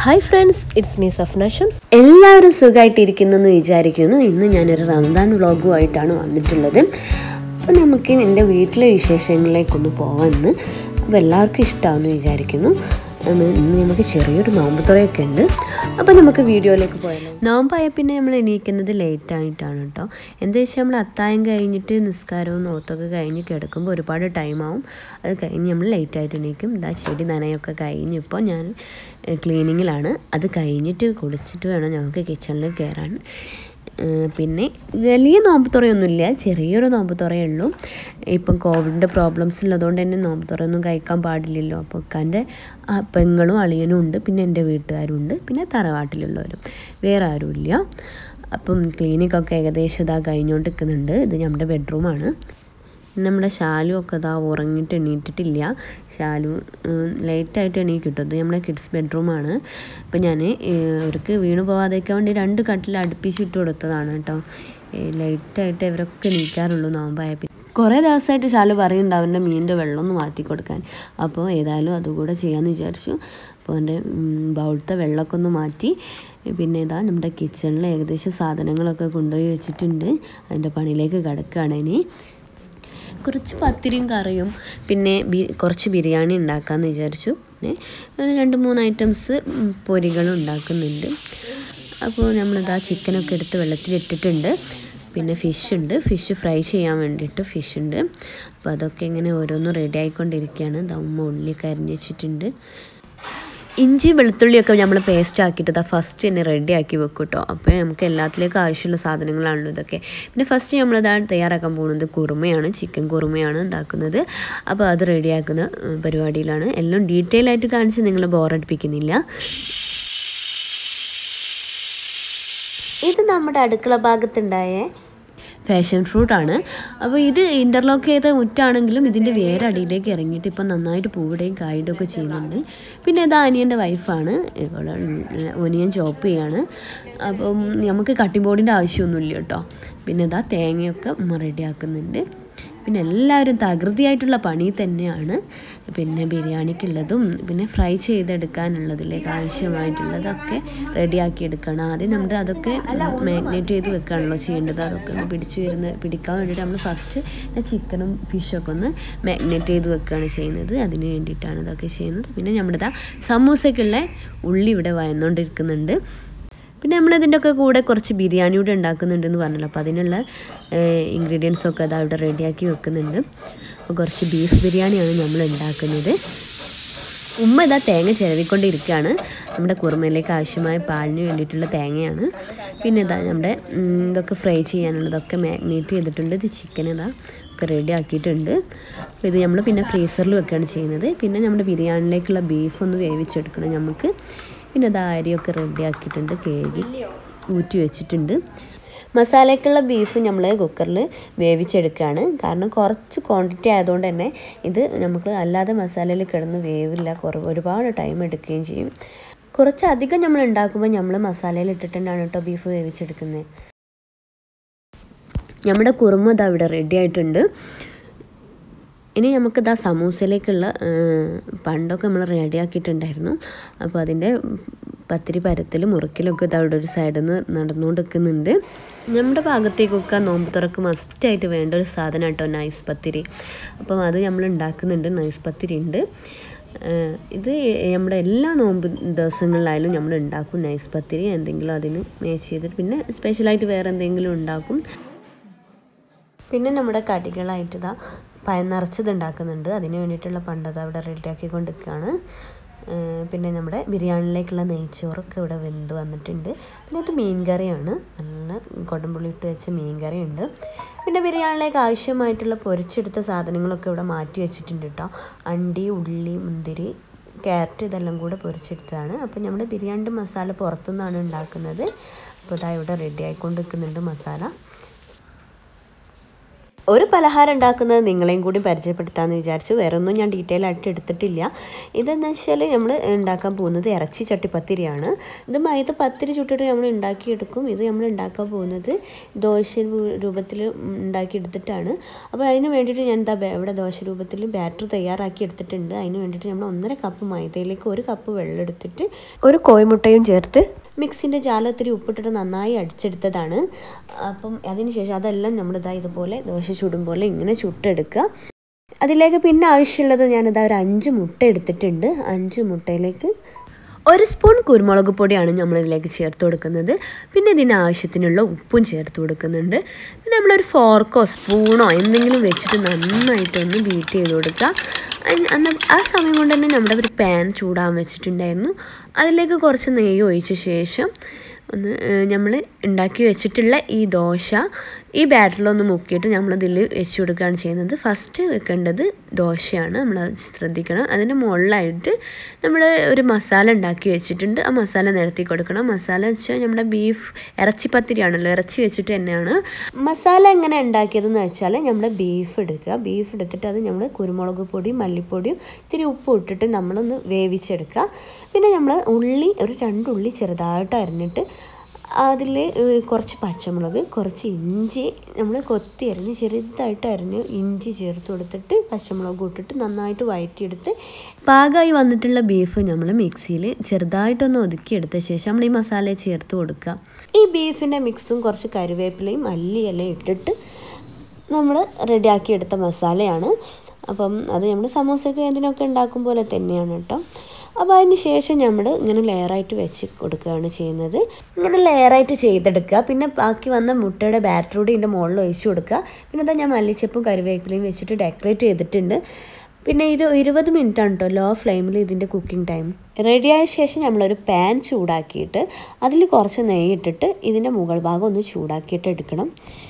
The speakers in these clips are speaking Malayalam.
hi friends it's me Safna Shams എല്ലാവരും സുഖമായിട്ടിരിക്കുന്നു എന്ന് വിചാരിക്കുന്നു ഇന്ന് ഞാനൊരു റമദാൻ വ്ളോഗുമായിട്ടാണ് വന്നിട്ടുള്ളത് അപ്പോൾ നമുക്ക് എൻ്റെ വീട്ടിലെ വിശേഷങ്ങളിലേക്കൊന്ന് പോകാമെന്ന് അപ്പോൾ എല്ലാവർക്കും ഇഷ്ടമാണെന്ന് വിചാരിക്കുന്നു ഉം, ഇന്ന് നമുക്ക് ചെറിയൊരു നോമ്പ് തുറയൊക്കെ ഉണ്ട് അപ്പോൾ നമുക്ക് വീഡിയോയിലേക്ക് പോയാലോ നോമ്പായ പിന്നെ നമ്മൾ എണീക്കുന്നത് ലേറ്റ് ആയിട്ടാണ് കേട്ടോ എന്താ വെച്ചാൽ നമ്മൾ അത്തായം കഴിഞ്ഞിട്ട് നിസ്കാരവും നോത്തൊക്കെ കഴിഞ്ഞ് കിടക്കുമ്പോൾ ഒരുപാട് ടൈമാവും അത് കഴിഞ്ഞ് നമ്മൾ ലേറ്റ് ആയിട്ട് എണീക്കും ഇതാ ചെടി നനയൊക്കെ കഴിഞ്ഞിപ്പോൾ ഞാൻ ക്ലീനിങ്ങിലാണ് അത് കഴിഞ്ഞിട്ട് കുളിച്ചിട്ട് വേണം ഞങ്ങൾക്ക് കിച്ചണിൽ കയറാൻ ഏഹ് പിന്നെ വലിയ നോമ്പ് തുറയൊന്നുമില്ല ചെറിയൊരു നോമ്പ് തുറയേ ഉള്ളൂ ഇപ്പം കോവിഡിൻ്റെ പ്രോബ്ലംസ് ഉള്ളതുകൊണ്ട് തന്നെ നോമ്പ് തുറയൊന്നും കഴിക്കാൻ പാടില്ലല്ലോ അപ്പോൾ ഇക്കാൻ്റെ ആ പെങ്ങളും അളിയനും ഉണ്ട് പിന്നെ എൻ്റെ വീട്ടുകാരും ഉണ്ട് പിന്നെ തറവാട്ടിലുള്ളവരും വേറെ ആരുമില്ല അപ്പം ക്ലിനിക്കൊക്കെ ഏകദേശം ഇതാ കഴിഞ്ഞുകൊണ്ടിരിക്കുന്നുണ്ട് ഇത് നമ്മുടെ ബെഡ്റൂമാണ് നമ്മുടെ ശാലു ഒക്കെ ഇതാ ഉറങ്ങിയിട്ട് എണീറ്റിട്ടില്ല ശാലു ലേറ്റായിട്ട് എണീക്കും കേട്ടോ ഇത് നമ്മുടെ കിഡ്സ് ബെഡ്റൂമാണ് അപ്പം ഞാൻ അവർക്ക് വീണ് പോവാതിരിക്കാൻ വേണ്ടി രണ്ട് കട്ടിൽ അടുപ്പിച്ചിട്ട് കൊടുത്തതാണ് കേട്ടോ ലേറ്റായിട്ട് ഇവരൊക്കെ എണീക്കാറുള്ളൂ നോമ്പായ പിന്നെ കുറേ ദിവസമായിട്ട് ശാലു പറയുന്നുണ്ട് അവൻ്റെ മീനിൻ്റെ വെള്ളം ഒന്ന് മാറ്റി കൊടുക്കാൻ അപ്പോൾ ഏതായാലും അതുകൂടെ ചെയ്യാമെന്ന് വിചാരിച്ചു അപ്പോൾ അവൻ്റെ ബൗളത്തെ വെള്ളമൊക്കെ ഒന്ന് മാറ്റി പിന്നെ ഇതാ നമ്മുടെ കിച്ചണിൽ ഏകദേശം സാധനങ്ങളൊക്കെ കൊണ്ടുപോയി വെച്ചിട്ടുണ്ട് അതിൻ്റെ പണിയിലേക്ക് കിടക്കുകയാണ് ഇനി കുറച്ച് പത്തിരിയും കറിയും പിന്നെ ബി കുറച്ച് ബിരിയാണി ഉണ്ടാക്കാമെന്ന് വിചാരിച്ചു പിന്നെ അങ്ങനെ രണ്ട് മൂന്ന് ഐറ്റംസ് പൊരികളും ഉണ്ടാക്കുന്നുണ്ട് അപ്പോൾ നമ്മളിതാ ചിക്കനൊക്കെ എടുത്ത് വെള്ളത്തിലിട്ടിട്ടുണ്ട് പിന്നെ ഫിഷ് ഉണ്ട് ഫിഷ് ഫ്രൈ ചെയ്യാൻ വേണ്ടിയിട്ട് ഫിഷ് ഉണ്ട് അപ്പോൾ അതൊക്കെ ഇങ്ങനെ ഓരോന്നും റെഡി ആയിക്കൊണ്ടിരിക്കുകയാണ് ദമ്മ ഉള്ളിയൊക്കെ അരിഞ്ഞ് വെച്ചിട്ടുണ്ട് ഇഞ്ചി വെളുത്തുള്ളിയൊക്കെ നമ്മൾ പേസ്റ്റ് ആക്കിയിട്ട് ഇതാ ഫസ്റ്റ് തന്നെ റെഡി ആക്കി വെക്കും കേട്ടോ അപ്പോൾ നമുക്ക് എല്ലാത്തിലേക്കും ആവശ്യമുള്ള സാധനങ്ങളാണല്ലോ ഇതൊക്കെ പിന്നെ ഫസ്റ്റ് നമ്മളിതാ തയ്യാറാക്കാൻ പോകുന്നത് കുറുമയാണ് ചിക്കൻ കുറുമയാണ് ഉണ്ടാക്കുന്നത് അപ്പോൾ അത് റെഡിയാക്കുന്ന ഉം, പരിപാടിയിലാണ് എല്ലാം ഡീറ്റെയിൽ ആയിട്ട് കാണിച്ച് നിങ്ങൾ ബോറടിപ്പിക്കുന്നില്ല ഇത് നമ്മുടെ അടുക്കള ഭാഗത്തുണ്ടായ ഫാഷൻ ഫ്രൂട്ടാണ് അപ്പോൾ ഇത് ഇൻ്റർലോക്ക് ചെയ്ത മുറ്റാണെങ്കിലും ഇതിൻ്റെ വേറെ അടിയിലേക്ക് ഇറങ്ങിയിട്ട് ഇപ്പം നന്നായിട്ട് പൂവിടുകയും കായിടുകയും ഒക്കെ ചെയ്യുന്നുണ്ട് പിന്നെ ഇത് അനിയൻ്റെ വൈഫാണ് ഇവിടെ ഒനിയൻ ചോപ്പ് ചെയ്യാണ് അപ്പം നമുക്ക് കട്ടിംഗ് ബോർഡിൻ്റെ ആവശ്യമൊന്നുമില്ല കേട്ടോ പിന്നെ ഇതാ തേങ്ങയൊക്കെ ഉമ്മ റെഡിയാക്കുന്നുണ്ട് പിന്നെ എല്ലാവരും തകൃതിയായിട്ടുള്ള പണി തന്നെയാണ് പിന്നെ ബിരിയാണിക്കുള്ളതും പിന്നെ ഫ്രൈ ചെയ്തെടുക്കാനുള്ളതിലേക്ക് ആവശ്യമായിട്ടുള്ളതൊക്കെ റെഡിയാക്കി എടുക്കണം ആദ്യം നമ്മുടെ അതൊക്കെ മാഗ്നേറ്റ് ചെയ്ത് വെക്കുകയാണല്ലോ ചെയ്യേണ്ടത് അതൊക്കെ ഒന്ന് പിടിച്ച് വരുന്ന പിടിക്കാൻ വേണ്ടിയിട്ട് നമ്മൾ ഫസ്റ്റ് ചിക്കനും ഫിഷൊക്കെ ഒന്ന് മാഗ്നേറ്റ് ചെയ്ത് വെക്കുകയാണ് ചെയ്യുന്നത് അതിന് വേണ്ടിയിട്ടാണ് ഇതൊക്കെ ചെയ്യുന്നത് പിന്നെ നമ്മുടെ ഇതാ സമൂസയ്ക്കുള്ള ഉള്ളി ഇവിടെ വയന്നുകൊണ്ടിരിക്കുന്നുണ്ട് പിന്നെ നമ്മളിതിൻ്റെ ഒക്കെ കൂടെ കുറച്ച് ബിരിയാണി കൂടെ ഉണ്ടാക്കുന്നുണ്ടെന്ന് പറഞ്ഞല്ലോ അപ്പോൾ അതിനുള്ള ഇൻഗ്രീഡിയൻസ് ഒക്കെ അതാ ഇവിടെ റെഡിയാക്കി വെക്കുന്നുണ്ട് അപ്പോൾ കുറച്ച് ബീഫ് ബിരിയാണിയാണ് നമ്മൾ ഉണ്ടാക്കുന്നത് ഉമ്മ ഇതാ തേങ്ങ ചിരവിക്കൊണ്ടിരിക്കുകയാണ് നമ്മുടെ കുറുമയിലേക്ക് ആവശ്യമായ പാലിന് വേണ്ടിയിട്ടുള്ള തേങ്ങയാണ് പിന്നെ ഇതാ നമ്മുടെ ഉം, ഇതൊക്കെ ഫ്രൈ ചെയ്യാനുള്ളതൊക്കെ മാഗ്നേറ്റ് ചെയ്തിട്ടുണ്ട് ഇത് ചിക്കൻ ഇതാ ഒക്കെ റെഡി ആക്കിയിട്ടുണ്ട് അപ്പോൾ ഇത് നമ്മൾ പിന്നെ ഫ്രീസറിൽ വെക്കുകയാണ് ചെയ്യുന്നത് പിന്നെ നമ്മുടെ ബിരിയാണിയിലേക്കുള്ള ബീഫ് ഒന്ന് വേവിച്ചെടുക്കണം നമുക്ക് പിന്നെ അത് അരിയൊക്കെ റെഡി ആക്കിയിട്ടുണ്ട് കേകി ഊറ്റി വെച്ചിട്ടുണ്ട് മസാലയ്ക്കുള്ള ബീഫ് നമ്മൾ കുക്കറിൽ വേവിച്ചെടുക്കുകയാണ് കാരണം കുറച്ച് ക്വാണ്ടിറ്റി ആയതുകൊണ്ട് തന്നെ ഇത് നമുക്ക് അല്ലാതെ മസാലയിൽ കിടന്ന് വേവില്ല കുറവ് ഒരുപാട് ടൈം എടുക്കുകയും ചെയ്യും കുറച്ചധികം നമ്മൾ ഉണ്ടാക്കുമ്പോൾ നമ്മൾ മസാലയിൽ ഇട്ടിട്ട് തന്നെയാണ് കേട്ടോ ബീഫ് വേവിച്ചെടുക്കുന്നത് നമ്മുടെ കുറുമ ഇതാ ഇവിടെ റെഡി ആയിട്ടുണ്ട് ഇനി നമുക്കിതാ സമൂസയിലേക്കുള്ള ആ, പണ്ടൊക്കെ നമ്മൾ റെഡിയാക്കിയിട്ടുണ്ടായിരുന്നു അപ്പോൾ അതിൻ്റെ പത്തിരി പരത്തിലും മുറുക്കിലൊക്കെ ഇതാ ഇവിടെ ഒരു സൈഡിൽ നിന്ന് നടന്നുകൊണ്ട് നിൽക്കുന്നുണ്ട് നമ്മുടെ ഭാഗത്തേക്കൊക്കെ നോമ്പ് തുറക്ക് മസ്റ്റായിട്ട് വേണ്ട ഒരു സാധനം കേട്ടോ നൈസ് പത്തിരി അപ്പം അത് നമ്മൾ ഉണ്ടാക്കുന്നുണ്ട് നൈസ് പത്തിരി ഉണ്ട് ആ, ഇത് നമ്മുടെ എല്ലാ നോമ്പ് ദിവസങ്ങളിലായാലും നമ്മൾ ഉണ്ടാക്കും നൈസ് പത്തിരി എന്തെങ്കിലും അതിന് മാച്ച് ചെയ്തിട്ട് പിന്നെ സ്പെഷ്യലായിട്ട് വേറെ എന്തെങ്കിലും ഉണ്ടാക്കും പിന്നെ നമ്മുടെ കടികളായിട്ട് ഇതാ പയം നിറച്ചത് ഉണ്ടാക്കുന്നുണ്ട് അതിന് വേണ്ടിയിട്ടുള്ള പണ്ടത് അവിടെ റെഡിയാക്കി കൊണ്ടിരിക്കുകയാണ് പിന്നെ നമ്മുടെ ബിരിയാണിയിലേക്കുള്ള നെയ്ച്ചോറൊക്കെ ഇവിടെ വെന്ത് വന്നിട്ടുണ്ട് പിന്നെ ഇത് മീൻ കറിയാണ് നല്ല കൊടമ്പുള്ളി ഇട്ട് വെച്ച മീൻ കറിയുണ്ട് പിന്നെ ബിരിയാണിയിലേക്ക് ആവശ്യമായിട്ടുള്ള പൊരിച്ചെടുത്ത സാധനങ്ങളൊക്കെ ഇവിടെ മാറ്റി വെച്ചിട്ടുണ്ട് കേട്ടോ അണ്ടി ഉള്ളി മുന്തിരി ക്യാരറ്റ് ഇതെല്ലാം കൂടെ പൊരിച്ചെടുത്തതാണ് അപ്പോൾ നമ്മുടെ ബിരിയാണിൻ്റെ മസാല പുറത്തുനിന്നാണ് ഉണ്ടാക്കുന്നത് അപ്പോൾ ഇതാ ഇവിടെ റെഡി ആയിക്കൊണ്ട് നിൽക്കുന്നുണ്ട് മസാല ഒരു പലഹാരം ഉണ്ടാക്കുന്നത് നിങ്ങളെയും കൂടി പരിചയപ്പെടുത്താമെന്ന് വിചാരിച്ചു വേറെ ഒന്നും ഞാൻ ഡീറ്റെയിൽ ആയിട്ട് എടുത്തിട്ടില്ല ഇതെന്ന് വെച്ചാൽ നമ്മൾ ഉണ്ടാക്കാൻ പോകുന്നത് ഇറച്ചി ചട്ടിപ്പത്തിരിയാണ് ഇത് മൈദ പത്തിരി ചുട്ടിട്ട് നമ്മൾ ഉണ്ടാക്കിയെടുക്കും ഇത് നമ്മൾ ഉണ്ടാക്കാൻ പോകുന്നത് ദോശ രൂപത്തിൽ ഉണ്ടാക്കിയെടുത്തിട്ടാണ് അപ്പോൾ അതിന് വേണ്ടിയിട്ട് ഞാൻ എന്താ ഇവിടെ ദോശ രൂപത്തിൽ ബാറ്റർ തയ്യാറാക്കി എടുത്തിട്ടുണ്ട് അതിന് വേണ്ടിയിട്ട് നമ്മൾ ഒന്നര കപ്പ് മൈദയിലേക്ക് ഒരു കപ്പ് വെള്ളം എടുത്തിട്ട് ഒരു കോഴിമുട്ടയും ചേർത്ത് മിക്സിൻ്റെ ജാലത്തിരി ഉപ്പിട്ടിട്ട് നന്നായി അടിച്ചെടുത്തതാണ് അപ്പം അതിന് ശേഷം അതെല്ലാം നമ്മളിതാ ഇതുപോലെ ദോശ ചുടും പോലെ ഇങ്ങനെ ചുട്ടെടുക്കുക അതിലേക്ക് പിന്നെ ആവശ്യമുള്ളത് ഞാനിതാ ഒരു അഞ്ച് മുട്ട എടുത്തിട്ടുണ്ട് അഞ്ച് മുട്ടയിലേക്ക് ഒരു സ്പൂൺ കുരുമുളക് പൊടിയാണ് നമ്മളിതിലേക്ക് ചേർത്ത് കൊടുക്കുന്നത് പിന്നെ ഇതിന് ആവശ്യത്തിനുള്ള ഉപ്പും ചേർത്ത് കൊടുക്കുന്നുണ്ട് പിന്നെ നമ്മളൊരു ഫോർക്കോ സ്പൂണോ എന്തെങ്കിലും വെച്ചിട്ട് നന്നായിട്ടൊന്ന് ബീറ്റ് ചെയ്ത് കൊടുക്കുക അന്ന് ആ സമയം കൊണ്ട് തന്നെ നമ്മുടെ ഒരു പാൻ ചൂടാൻ വെച്ചിട്ടുണ്ടായിരുന്നു അതിലേക്ക് കുറച്ച് നെയ്യ് ഒഴിച്ച ശേഷം ഒന്ന് നമ്മൾ ഉണ്ടാക്കി വെച്ചിട്ടുള്ള ഈ ദോശ ഈ ബാറ്ററിലൊന്ന് മുക്കിയിട്ട് നമ്മളിതിൽ വെച്ച് കൊടുക്കുകയാണ് ചെയ്യുന്നത് ഫസ്റ്റ് വെക്കേണ്ടത് ദോശയാണ് നമ്മൾ ശ്രദ്ധിക്കണം അതിൻ്റെ മുകളിലായിട്ട് നമ്മൾ ഒരു മസാല ഉണ്ടാക്കി വെച്ചിട്ടുണ്ട് ആ മസാല നിരത്തി കൊടുക്കണം മസാല വെച്ചാൽ നമ്മുടെ ബീഫ് ഇറച്ചിപ്പത്തിരിയാണല്ലോ ഇറച്ചി വെച്ചിട്ട് തന്നെയാണ് മസാല എങ്ങനെ ഉണ്ടാക്കിയതെന്ന് വെച്ചാൽ നമ്മൾ ബീഫ് എടുക്കുക ബീഫ് എടുത്തിട്ട് അത് നമ്മൾ കുരുമുളക് പൊടിയും മല്ലിപ്പൊടിയും ഇത്തിരി ഉപ്പ് ഇട്ടിട്ട് നമ്മളൊന്ന് വേവിച്ചെടുക്കുക പിന്നെ നമ്മൾ ഉള്ളി ഒരു രണ്ട് ഉള്ളി ചെറുതായിട്ട് അരിഞ്ഞിട്ട് അതിൽ കുറച്ച് പച്ചമുളക് കുറച്ച് ഇഞ്ചി നമ്മൾ കൊത്തി അരിഞ്ഞ് ചെറുതായിട്ട് അരിഞ്ഞ് ഇഞ്ചി ചേർത്ത് കൊടുത്തിട്ട് പച്ചമുളക് ഇട്ടിട്ട് നന്നായിട്ട് വഴറ്റിയെടുത്ത് പാകമായി വന്നിട്ടുള്ള ബീഫ് നമ്മൾ മിക്സിയിൽ ചെറുതായിട്ടൊന്ന് ഒതുക്കിയെടുത്ത ശേഷം നമ്മൾ ഈ മസാല ചേർത്ത് കൊടുക്കുക ഈ ബീഫിൻ്റെ മിക്സും കുറച്ച് കറിവേപ്പിലയും മല്ലിയിലയും ഇട്ടിട്ട് നമ്മൾ റെഡിയാക്കി എടുത്ത മസാലയാണ് അപ്പം അത് നമ്മൾ സമൂസയ്ക്ക് എന്തിനൊക്കെ ഉണ്ടാക്കും പോലെ തന്നെയാണ് കേട്ടോ അപ്പോൾ അതിന് ശേഷം നമ്മൾ ഇങ്ങനെ ലെയറായിട്ട് വെച്ച് കൊടുക്കുകയാണ് ചെയ്യുന്നത് ഇങ്ങനെ ലെയറായിട്ട് ചെയ്തെടുക്കുക പിന്നെ ബാക്കി വന്ന മുട്ടയുടെ ബാറ്റർ കൂടി ഇതിൻ്റെ മുകളിൽ ഒഴിച്ച് കൊടുക്കുക പിന്നെ അതാ ഞാൻ മല്ലിച്ചപ്പും കറിവേപ്പിലയും വെച്ചിട്ട് ഡെക്കറേറ്റ് ചെയ്തിട്ടുണ്ട് പിന്നെ ഇത് ഇരുപത് മിനിറ്റ് ആണ് കേട്ടോ ലോ ഫ്ലെയിമിൽ ഇതിൻ്റെ കുക്കിംഗ് ടൈം റെഡിയായ ശേഷം നമ്മളൊരു പാൻ ചൂടാക്കിയിട്ട് അതിൽ കുറച്ച് നെയ്യ് ഇട്ടിട്ട് ഇതിൻ്റെ മുകൾ ഭാഗം ഒന്ന് ചൂടാക്കിയിട്ട് എടുക്കണം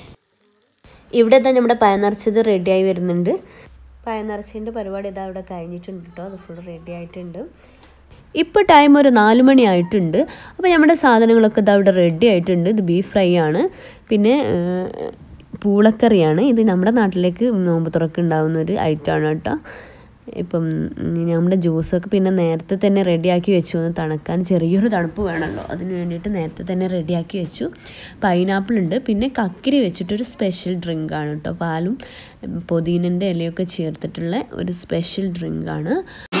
ഇവിടെ തന്നെ നമ്മുടെ പയർ നിറച്ചത് റെഡിയായി വരുന്നുണ്ട് പയർ നിറച്ചതിൻ്റെ പരിപാടി ഇതാ ഇവിടെ കഴിഞ്ഞിട്ടുണ്ട് കേട്ടോ അത് ഫുൾ റെഡി ആയിട്ടുണ്ട് ഇപ്പോൾ ടൈം ഒരു നാല് മണി ആയിട്ടുണ്ട് അപ്പോൾ നമ്മുടെ സാധനങ്ങളൊക്കെ ഇതാ ഇവിടെ റെഡി ആയിട്ടുണ്ട് ഇത് ബീഫ് ഫ്രൈ ആണ് പിന്നെ പൂളക്കറിയാണ് ഇത് നമ്മുടെ നാട്ടിലേക്ക് നോമ്പ് തുറക്കുണ്ടാവുന്ന ഒരു ഐറ്റമാണ് കേട്ടോ ഇപ്പം നമ്മുടെ ജ്യൂസൊക്കെ പിന്നെ നേരത്തെ തന്നെ റെഡിയാക്കി വെച്ചു ഒന്ന് തണുക്കാൻ ചെറിയൊരു തണുപ്പ് വേണമല്ലോ അതിന് വേണ്ടിയിട്ട് നേരത്തെ തന്നെ റെഡിയാക്കി വെച്ചു പൈനാപ്പിൾ ഉണ്ട് പിന്നെ കക്കിരി വെച്ചിട്ടൊരു സ്പെഷ്യൽ ഡ്രിങ്കാണ് കേട്ടോ പാലും പൊതീനൻ്റെ ഇലയൊക്കെ ചേർത്തിട്ടുള്ള ഒരു സ്പെഷ്യൽ ഡ്രിങ്കാണ്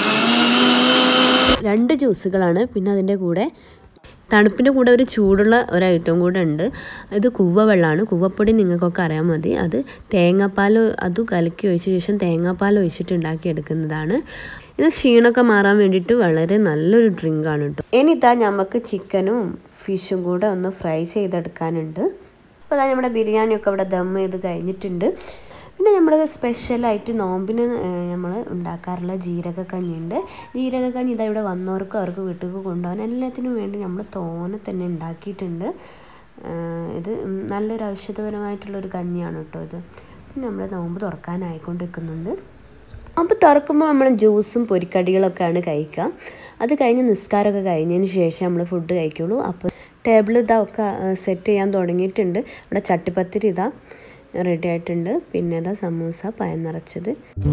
രണ്ട് ജ്യൂസുകളാണ് പിന്നെ അതിൻ്റെ കൂടെ തണുപ്പിൻ്റെ കൂടെ ഒരു ചൂടുള്ള ഒരു ഐറ്റം കൂടെ ഉണ്ട് ഇത് കൂവ വെള്ളമാണ് കൂവപ്പൊടി നിങ്ങൾക്കൊക്കെ അറിയാൻ മതി അത് തേങ്ങാപ്പാൽ അത് കലക്കി ഒഴിച്ച ശേഷം തേങ്ങാപ്പാൽ ഒഴിച്ചിട്ട് ഉണ്ടാക്കിയെടുക്കുന്നതാണ് ഇത് ക്ഷീണമൊക്കെ മാറാൻ വേണ്ടിയിട്ട് വളരെ നല്ലൊരു ഡ്രിങ്കാണ് കേട്ടോ ഇനി ഇതാ നമുക്ക് ചിക്കനും ഫിഷും കൂടെ ഒന്ന് ഫ്രൈ ചെയ്തെടുക്കാനുണ്ട് അപ്പോൾ അതാ നമ്മുടെ ബിരിയാണിയൊക്കെ ഇവിടെ ദം ചെയ്ത് കഴിഞ്ഞിട്ടുണ്ട് പിന്നെ നമ്മൾ സ്പെഷ്യലായിട്ട് നോമ്പിന് നമ്മൾ ഉണ്ടാക്കാറുള്ള ജീരകക്കഞ്ഞിയുണ്ട് ജീരകക്കഞ്ഞി ഇതാ ഇവിടെ വന്നവർക്ക് അവർക്ക് വീട്ടിലേക്ക് കൊണ്ടുപോകാൻ എല്ലാത്തിനും വേണ്ടി നമ്മൾ തോനെ തന്നെ ഉണ്ടാക്കിയിട്ടുണ്ട് ഇത് നല്ലൊരു ഔഷധപരമായിട്ടുള്ളൊരു കഞ്ഞിയാണ് കേട്ടോ ഇത് നമ്മൾ നോമ്പ് തുറക്കാനായിക്കൊണ്ടിരിക്കുന്നുണ്ട് അപ്പോൾ തുറക്കുമ്പോൾ നമ്മൾ ജ്യൂസും പൊരിക്കടികളൊക്കെയാണ് കഴിക്കുക അത് കഴിഞ്ഞ് നിസ്കാരമൊക്കെ കഴിഞ്ഞതിന് ശേഷം നമ്മൾ ഫുഡ് കഴിക്കുള്ളൂ അപ്പോൾ ടേബിൾ ഇതാ ഒക്കെ സെറ്റ് ചെയ്യാൻ തുടങ്ങിയിട്ടുണ്ട് ഇവിടെ ചട്ടിപ്പത്തിരി ഇതാ റെഡി ആയിട്ടുണ്ട് പിന്നെ അതാ സമൂസ പയം നിറച്ചത്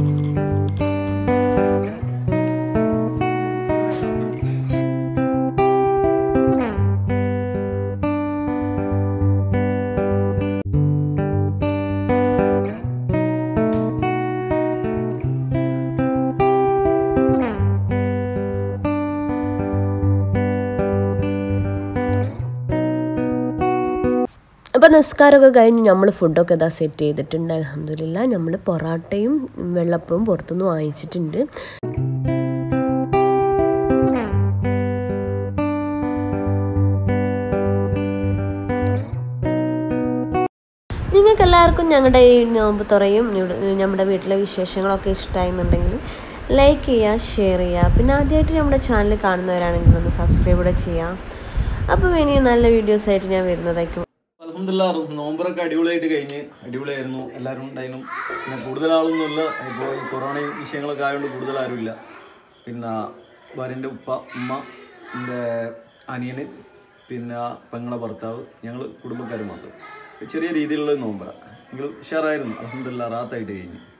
അപ്പോൾ നിസ്കാരമൊക്കെ കഴിഞ്ഞ് നമ്മൾ ഫുഡൊക്കെ ഇതാ സെറ്റ് ചെയ്തിട്ടുണ്ട് അലഹമില്ല നമ്മൾ പൊറാട്ടയും വെള്ളപ്പവും പുറത്തുനിന്ന് വാങ്ങിച്ചിട്ടുണ്ട് നിങ്ങൾക്ക് എല്ലാവർക്കും ഞങ്ങളുടെ ഈ നോമ്പ് തുറയും നമ്മുടെ വീട്ടിലെ വിശേഷങ്ങളൊക്കെ ഇഷ്ടമായിരുന്നുണ്ടെങ്കിൽ ലൈക്ക് ചെയ്യുക ഷെയർ ചെയ്യുക പിന്നെ ആദ്യമായിട്ട് നമ്മുടെ ചാനൽ കാണുന്നവരാണെങ്കിൽ ഒന്ന് സബ്സ്ക്രൈബ് കൂടെ ചെയ്യാം അപ്പം ഇനി നല്ല വീഡിയോസ് ആയിട്ട് ഞാൻ വരുന്നതായിരിക്കും അലഹമില്ല നോമ്പറൊക്കെ അടിപൊളിയായിട്ട് കഴിഞ്ഞ് അടിപൊളിയായിരുന്നു എല്ലാവരും ഉണ്ടായിരുന്നു പിന്നെ കൂടുതൽ ആളൊന്നുമില്ല ഇപ്പോൾ ഈ കൊറോണയും വിഷയങ്ങളൊക്കെ ആയതുകൊണ്ട് കൂടുതൽ ആരുമില്ല പിന്നെ ഭാര്യൻ്റെ ഉപ്പ ഉമ്മ എൻ്റെ അനിയന് പിന്നെ പെങ്ങളെ ഭർത്താവ് ഞങ്ങൾ കുടുംബക്കാർ മാത്രം ചെറിയ രീതിയിലുള്ള നോമ്പറ എങ്കിലും ഉഷാറായിരുന്നു അലഹമില്ല റാത്തായിട്ട് കഴിഞ്ഞു